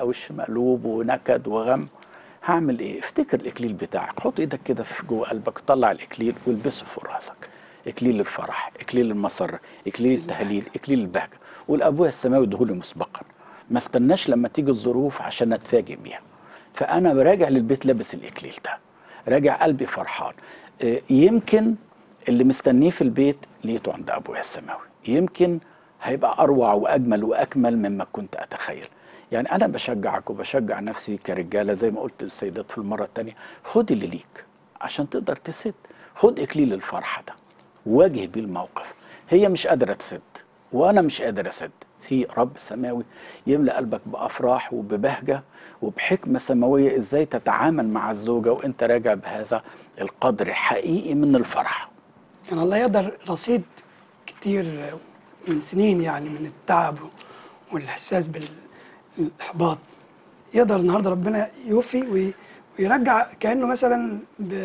بقى وش مقلوب ونكد وغم هعمل ايه افتكر الاكليل بتاعك حط ايدك كده في جوه قلبك طلع الاكليل والبسه فوق راسك اكليل الفرح اكليل المسره اكليل التهليل اكليل البهجه والابويا السماوي ادهولي مسبقا ما استناش لما تيجي الظروف عشان اتفاجئ بيها فانا راجع للبيت لابس الاكليل ده راجع قلبي فرحان آه، يمكن اللي مستنيه في البيت لقيته عند ابويا السماوي يمكن هيبقى اروع واجمل واكمل مما كنت اتخيل يعني انا بشجعك وبشجع نفسي كرجاله زي ما قلت للسيدات في المره الثانيه خد اللي ليك عشان تقدر تسد خد اكليل الفرحه ده واجه بيه الموقف هي مش قادره تسد وانا مش قادر اسد في رب سماوي يملا قلبك بافراح وببهجه وبحكمه سماويه ازاي تتعامل مع الزوجه وانت راجع بهذا القدر حقيقي من الفرح كان الله يقدر رصيد كتير من سنين يعني من التعب والاحساس بالاحباط يقدر النهارده ربنا يوفي وي- ويرجع كانه مثلا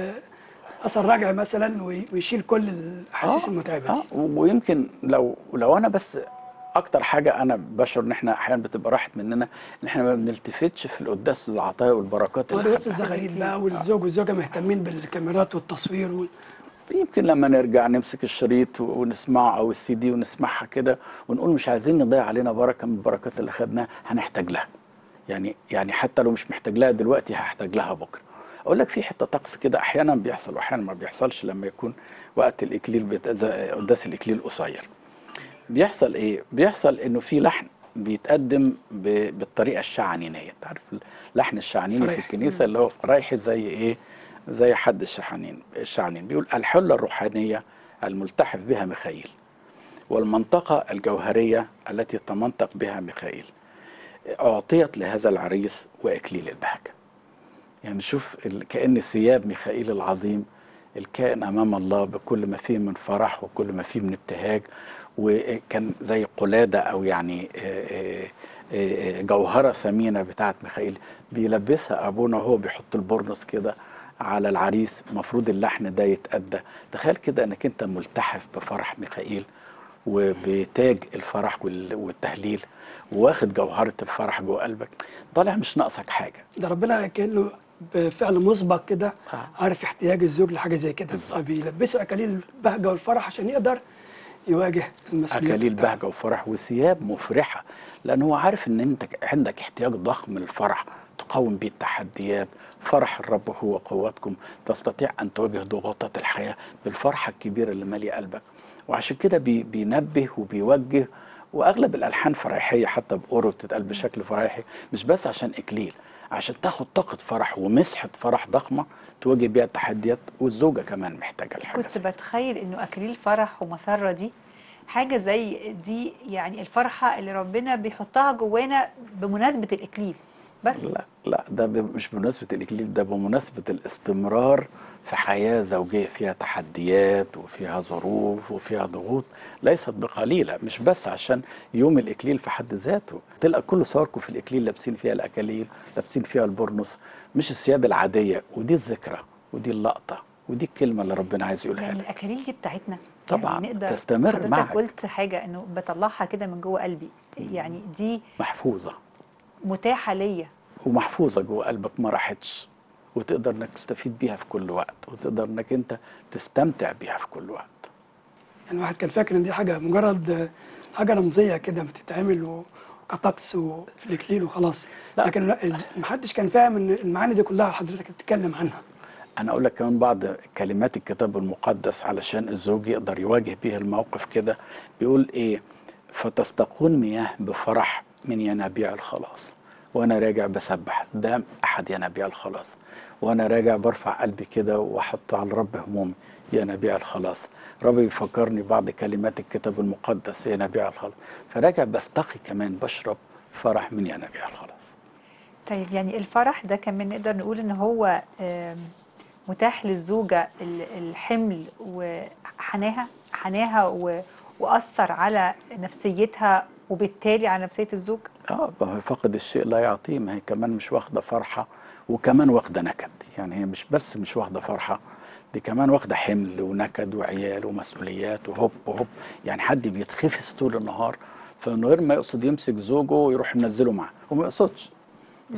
باثر رجعي مثلا وي- ويشيل كل الاحاسيس آه، المتعبه آه دي ويمكن لو لو انا بس اكتر حاجه انا بشعر ان احنا احيانا بتبقى راحت مننا ان احنا ما بنلتفتش في القداس للعطايا والبركات هو اللي ده وسط خدناها. الزغاريد بقى والزوج والزوجه مهتمين بالكاميرات والتصوير وال... يمكن لما نرجع نمسك الشريط و- ونسمعه او السي دي ونسمعها كده ونقول مش عايزين نضيع علينا بركه من البركات اللي خدناها هنحتاج لها يعني يعني حتى لو مش محتاج لها دلوقتي هحتاج لها بكره اقول لك في حته طقس كده احيانا بيحصل واحيانا ما بيحصلش لما يكون وقت الاكليل بت- زي- قداس الاكليل قصير بيحصل ايه بيحصل انه في لحن بيتقدم ب- بالطريقه الشعنينيه انت عارف اللحن الشعنيني في فرايح. الكنيسه اللي هو رايح زي ايه زي حد الشحنين الشعنين بيقول الحله الروحانيه الملتحف بها ميخائيل والمنطقه الجوهريه التي تمنطق بها ميخائيل اعطيت لهذا العريس واكليل البهجه يعني شوف ال- كأن ثياب ميخائيل العظيم الكائن أمام الله بكل ما فيه من فرح وكل ما فيه من ابتهاج وكان زي قلادة أو يعني آه، آه، آه، جوهرة ثمينة بتاعت ميخائيل بيلبسها أبونا وهو بيحط البرنس كده على العريس المفروض اللحن ده يتأدى تخيل كده أنك أنت ملتحف بفرح ميخائيل وبتاج الفرح وال- والتهليل واخد جوهرة الفرح جوه قلبك طالع مش ناقصك حاجة ده ربنا كانه بفعل مسبق كده آه. عارف احتياج الزوج لحاجه زي كده بالظبط. فبيلبسه اكاليل البهجه والفرح عشان يقدر يواجه المسؤوليه اكاليل بتاعته. بهجه وفرح وثياب مفرحه لان هو عارف ان انت عندك احتياج ضخم للفرح تقاوم بيه التحديات فرح الرب هو قوتكم تستطيع ان تواجه ضغوطات الحياه بالفرحه الكبيره اللي ماليه قلبك وعشان كده بي بينبه وبيوجه واغلب الالحان فريحيه حتى بأورو بتتقال بشكل فريحي مش بس عشان اكليل عشان تاخد طاقه فرح ومسحه فرح ضخمه تواجه بيها التحديات والزوجه كمان محتاجه الحاجه كنت بتخيل انه اكليل فرح ومسره دي حاجه زي دي يعني الفرحه اللي ربنا بيحطها جوانا بمناسبه الاكليل بس لا لا ده ب- مش بمناسبة الإكليل ده بمناسبة الاستمرار في حياة زوجية فيها تحديات وفيها ظروف وفيها ضغوط ليست بقليلة مش بس عشان يوم الإكليل في حد ذاته تلقى كل صوركم في الإكليل لابسين فيها الأكاليل لابسين فيها البرنس مش الثياب العادية ودي الذكرى ودي اللقطة ودي الكلمة اللي ربنا عايز يقولها يعني لك الاكاليل دي بتاعتنا طبعاً، يعني نقدر تستمر حضرتك معك. قلت حاجه انه بطلعها كده من جوه قلبي يعني دي محفوظة متاحه ليا ومحفوظة جوه قلبك ما راحتش وتقدر انك تستفيد بيها في كل وقت وتقدر انك انت تستمتع بيها في كل وقت يعني الواحد كان فاكر ان دي حاجه مجرد حاجه رمزيه كده بتتعمل و- كطقس وفي الاكليل وخلاص لا. لكن لا محدش كان فاهم ان المعاني دي كلها حضرتك بتتكلم عنها انا اقول لك كمان بعض كلمات الكتاب المقدس علشان الزوج يقدر يواجه بيها الموقف كده بيقول ايه فتستقون مياه بفرح من ينابيع الخلاص وانا راجع بسبح ده احد ينابيع الخلاص وانا راجع برفع قلبي كده واحط على الرب همومي ينابيع الخلاص ربي بيفكرني بعض كلمات الكتاب المقدس ينابيع الخلاص فراجع بستقي كمان بشرب فرح من ينابيع الخلاص طيب يعني الفرح ده كمان نقدر نقول ان هو آم، متاح للزوجة ال- الحمل وحناها حناها و- وأثر على نفسيتها وبالتالي على نفسية الزوج اه ما هو فقد الشيء لا يعطيه ما هي كمان مش واخده فرحه وكمان واخده نكد يعني هي مش بس مش واخده فرحه دي كمان واخده حمل ونكد وعيال ومسؤوليات وهوب وهوب يعني حد بيتخفس طول النهار فمن غير ما يقصد يمسك زوجه ويروح منزله معاه وما يقصدش